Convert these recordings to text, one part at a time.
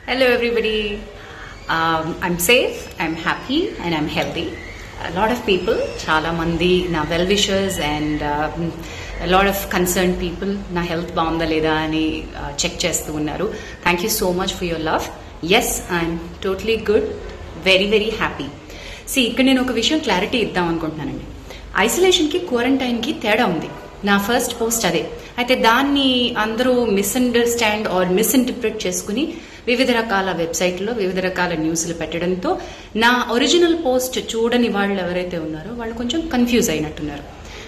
Hello, everybody. Um, I'm safe, I'm happy, and I'm healthy. A lot of people, చాలా మంది నా well wishers and lot of concern people నా health బాగుందా లేదా అని check చేస్తూ ఉన్నారు thank you so much for your love yes I'm totally good very very happy సి ఇక్కడ నేను ఒక విషయం క్లారిటీ ఇద్దాం అనుకుంటున్నానండి ఐసోలేషన్కి క్వారంటైన్కి తేడా ఉంది నా ఫస్ట్ పోస్ట్ అదే అయితే దాన్ని అందరూ మిస్అండర్స్టాండ్ ఆర్ మిస్ఇంటర్ప్రిట్ చేసుకుని వివిధ రకాల వెబ్సైట్లో వివిధ రకాల న్యూస్లు పెట్టడంతో నా ఒరిజినల్ పోస్ట్ చూడని వాళ్ళు ఎవరైతే ఉన్నారో వాళ్ళు కొంచెం కన్ఫ్యూజ్ అయినట్టున్నారు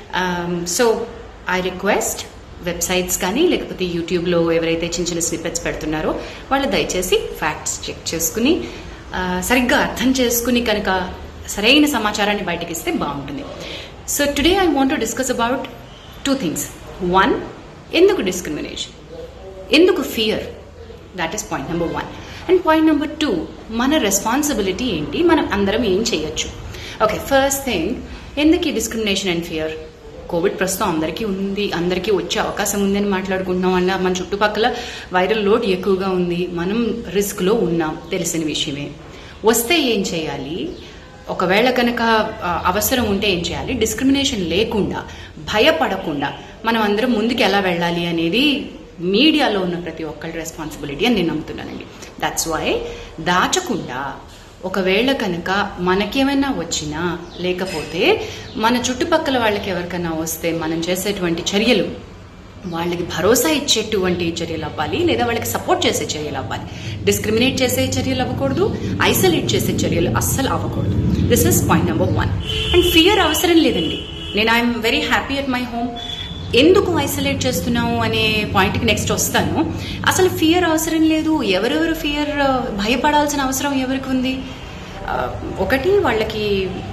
సో ఐ రిక్వెస్ట్ వెబ్సైట్స్ కానీ లేకపోతే యూట్యూబ్లో ఎవరైతే చిన్న చిన్న స్నిపెట్స్ పెడుతున్నారో వాళ్ళు దయచేసి ఫ్యాక్ట్స్ చెక్ చేసుకుని ఆ, సరిగ్గా అర్థం చేసుకుని కనుక సరైన సమాచారాన్ని బయటకి ఇస్తే బాగుంటుంది so today I want to discuss about two things one ఎందుకు డిస్క్రిమినేషన్ ఎందుకు fear that is point number one and point number two మన రెస్పాన్సిబిలిటీ ఏంటి మనం అందరం ఏం చేయొచ్చు ఓకే ఫస్ట్ థింగ్ ఎందుకు ఈ డిస్క్రిమినేషన్ అండ్ ఫియర్ కోవిడ్ ప్రస్తుతం అందరికీ ఉంది అందరికీ వచ్చే అవకాశం ఉందని మాట్లాడుకుంటున్నాం అన్న మన చుట్టుపక్కల వైరల్ లోడ్ ఎక్కువగా ఉంది మనం రిస్క్లో ఉన్నాం తెలిసిన విషయమే వస్తే ఏం చేయాలి ఒకవేళ కనుక ఆ, అవసరం ఉంటే ఏం చేయాలి డిస్క్రిమినేషన్ లేకుండా భయపడకుండా మనం అందరం ముందుకు ఎలా వెళ్ళాలి అనేది మీడియాలో ఉన్న ప్రతి ఒక్కరి రెస్పాన్సిబిలిటీ అని నేను నమ్ముతున్నానండి దట్స్ వై దాచకుండా ఒకవేళ కనుక మనకేమైనా వచ్చినా లేకపోతే మన చుట్టుపక్కల వాళ్ళకి ఎవరికైనా వస్తే మనం చేసేటువంటి చర్యలు వాళ్ళకి భరోసా ఇచ్చేటువంటి చర్యలు అవ్వాలి లేదా వాళ్ళకి సపోర్ట్ చేసే చర్యలు అవ్వాలి డిస్క్రిమినేట్ చేసే చర్యలు అవ్వకూడదు ఐసోలేట్ చేసే చర్యలు అస్సలు అవ్వకూడదు this is point number one and fear అవసరం లేదండి నేను I'm very happy at my home ఎందుకు ఐసోలేట్ చేస్తున్నాము అనే పాయింట్కి నెక్స్ట్ వస్తాను అసలు ఫియర్ అవసరం లేదు ఎవరెవరు ఫియర్ భయపడాల్సిన అవసరం ఎవరికి ఉంది ఆ, ఒకటి వాళ్ళకి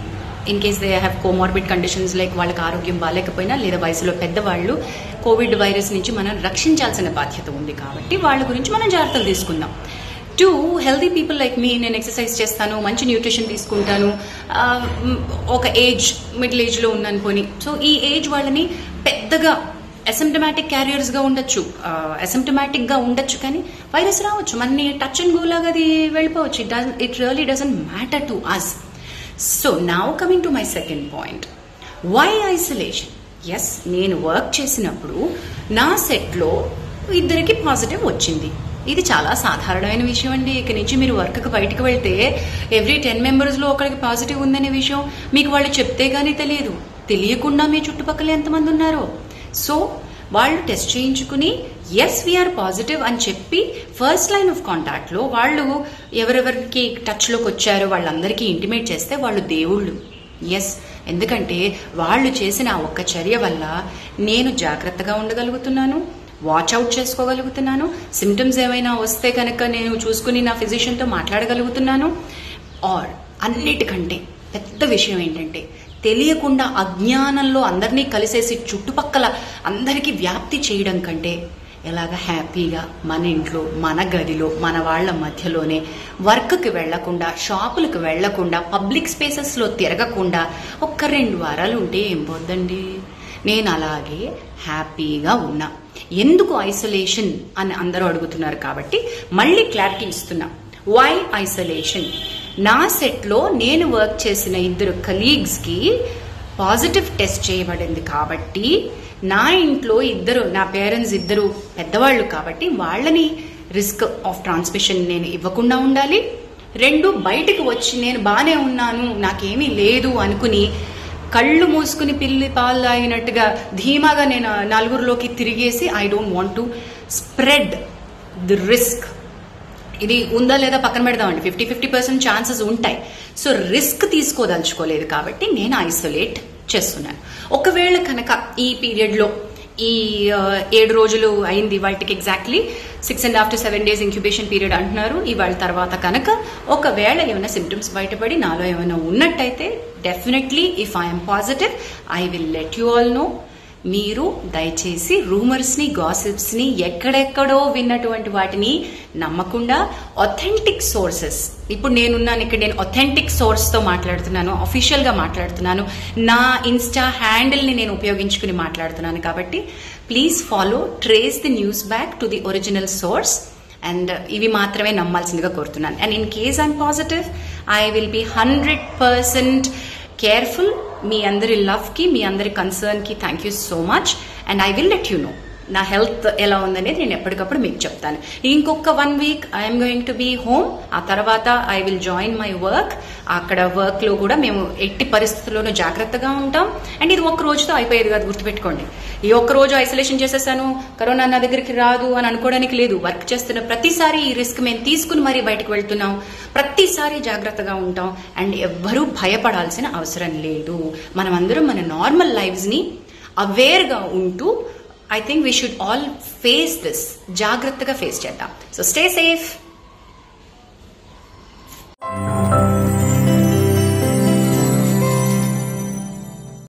in case they have comorbid conditions like వాళ్ళకి ఆరోగ్యం బాగాలేకపోయినా లేదా వయసులో పెద్దవాళ్ళు కోవిడ్ వైరస్ నుంచి మనం రక్షించాల్సిన బాధ్యత ఉంది కాబట్టి వాళ్ళ గురించి మనం జాగ్రత్తలు తీసుకుందాం to healthy people like me నేను ఎక్సర్సైజ్ చేస్తాను మంచి న్యూట్రిషన్ తీసుకుంటాను ఆ, మ్, ఒక ఏజ్ మిడిల్ ఏజ్లో ఉన్నాను పోని సో ఈ ఏజ్ వాళ్ళని పెద్దగా అసిమ్టమాటిక్ క్యారియర్స్గా ఉండొచ్చు అసిమ్టమాటిక్గా ఉండొచ్చు కానీ వైరస్ రావచ్చు మన టచ్ అండ్ గోలాగా అది వెళ్ళిపోవచ్చు it does it really doesn't matter to us so now coming to my second point why isolation yes నేను వర్క్ చేసినప్పుడు నా సెట్లో ఇద్దరికి పాజిటివ్ వచ్చింది ఇది చాలా సాధారణమైన విషయం అండి ఇక నుంచి మీరు వర్క్కి బయటకు వెళ్తే ఎవ్రీ టెన్ మెంబర్స్లో ఒకరికి పాజిటివ్ ఉందనే విషయం మీకు వాళ్ళు చెప్తే గానీ తెలియదు తెలియకుండా మీ చుట్టుపక్కల ఎంతమంది ఉన్నారో సో వాళ్ళు టెస్ట్ చేయించుకుని ఎస్ వీఆర్ పాజిటివ్ అని చెప్పి ఫస్ట్ లైన్ ఆఫ్ కాంటాక్ట్లో వాళ్ళు ఎవరెవరికి టచ్లోకి వచ్చారో వాళ్ళందరికీ ఇంటిమేట్ చేస్తే వాళ్ళు దేవుళ్ళు ఎస్ ఎందుకంటే వాళ్ళు చేసిన ఆ ఒక్క చర్య వల్ల నేను జాగ్రత్తగా ఉండగలుగుతున్నాను వాచ్ అవుట్ చేసుకోగలుగుతున్నాను సిమ్టమ్స్ ఏమైనా వస్తే కనుక నేను చూసుకుని నా ఫిజిషియన్తో మాట్లాడగలుగుతున్నాను ఆర్ అన్నిటికంటే పెద్ద విషయం ఏంటంటే తెలియకుండా అజ్ఞానంలో అందరినీ కలిసేసి చుట్టుపక్కల అందరికీ వ్యాప్తి చేయడం కంటే ఎలాగ హ్యాపీగా మన ఇంట్లో మన గదిలో మన వాళ్ళ మధ్యలోనే వర్క్కి వెళ్లకుండా షాపులకు వెళ్లకుండా పబ్లిక్ స్పేసెస్లో తిరగకుండా ఒక్క రెండు వారాలు ఉంటే ఏం పోద్దండి నేను అలాగే హ్యాపీగా ఉన్నా ఎందుకు ఐసోలేషన్ అని అందరూ అడుగుతున్నారు కాబట్టి మళ్ళీ క్లారిటీ ఇస్తున్నా వై ఐసోలేషన్ నా సెట్లో నేను వర్క్ చేసిన ఇద్దరు కలీగ్స్కి పాజిటివ్ టెస్ట్ చేయబడింది కాబట్టి నా ఇంట్లో ఇద్దరు నా పేరెంట్స్ ఇద్దరు పెద్దవాళ్ళు కాబట్టి వాళ్ళని రిస్క్ ఆఫ్ ట్రాన్స్మిషన్ నేను ఇవ్వకుండా ఉండాలి రెండు బయటకు వచ్చి నేను బాగానే ఉన్నాను నాకేమీ లేదు అనుకుని కళ్ళు మూసుకుని పిల్లి పాలు తాగినట్టుగా ధీమాగా నేను నలుగురిలోకి తిరిగేసి I don't want to spread the risk ఇది ఉందా లేదా పక్కన పెడదామండి ఫిఫ్టీ ఫిఫ్టీ పర్సెంట్ ఛాన్సెస్ ఉంటాయి సో రిస్క్ తీసుకోదలుచుకోలేదు కాబట్టి నేను ఐసోలేట్ చేస్తున్నాను ఒకవేళ కనుక ఈ పీరియడ్లో ఈ ఆ, ఏడు రోజులు అయింది వాటికి exactly six and half to seven days incubation period అంటున్నారు ఇవాళ తర్వాత కనుక ఒకవేళ ఏమైనా సిమ్టమ్స్ బయటపడి నాలో ఏమైనా ఉన్నట్టయితే definitely if I'm positive I will let you all know మీరు దయచేసి రూమర్స్ ని గాసిప్స్ ని ఎక్కడెక్కడో విన్నటువంటి వాటిని నమ్మకుండా ఒథెంటిక్ సోర్సెస్ ఇప్పుడు నేనున్నాను ఇక్కడ నేను ఒథెంటిక్ సోర్స్ తో మాట్లాడుతున్నాను అఫీషియల్ గా మాట్లాడుతున్నాను నా ఇన్స్టా హ్యాండిల్ ని నేను ఉపయోగించుకుని మాట్లాడుతున్నాను కాబట్టి please follow trace the news back to the original source and ఇవి మాత్రమే నమ్మాల్సిందిగా కోరుతున్నాను and in case I'm positive I will be hundred percent careful మీ అందరి లవ్కి మీ అందరి కన్సర్న్కి thank you so much and I will let you know నా హెల్త్ ఎలా ఉందనేది నేను ఎప్పటికప్పుడు మీకు చెప్తాను ఇంకొక one week I'm going to be home ఆ తర్వాత I will join my work అక్కడ వర్క్ లో కూడా మేము ఎట్టి పరిస్థితుల్లోనూ జాగ్రత్తగా ఉంటాం అండ్ ఇది ఒక్క రోజుతో అయిపోయేది కాదు గుర్తుపెట్టుకోండి ఈ ఒక్క రోజు ఐసోలేషన్ చేసేసాను కరోనా నా దగ్గరికి రాదు అని అనుకోవడానికి లేదు వర్క్ చేస్తున్న ప్రతిసారి ఈ రిస్క్ మేము తీసుకుని మరీ బయటకు వెళ్తున్నాం ప్రతిసారి జాగ్రత్తగా ఉంటాం అండ్ ఎవ్వరూ భయపడాల్సిన అవసరం లేదు మనమందరం మన నార్మల్ లైఫ్స్ ని అవేర్గా ఉంటూ I think we should all face this జాగ్రత్తగా ఫేస్ చేద్దాం సో స్టే సేఫ్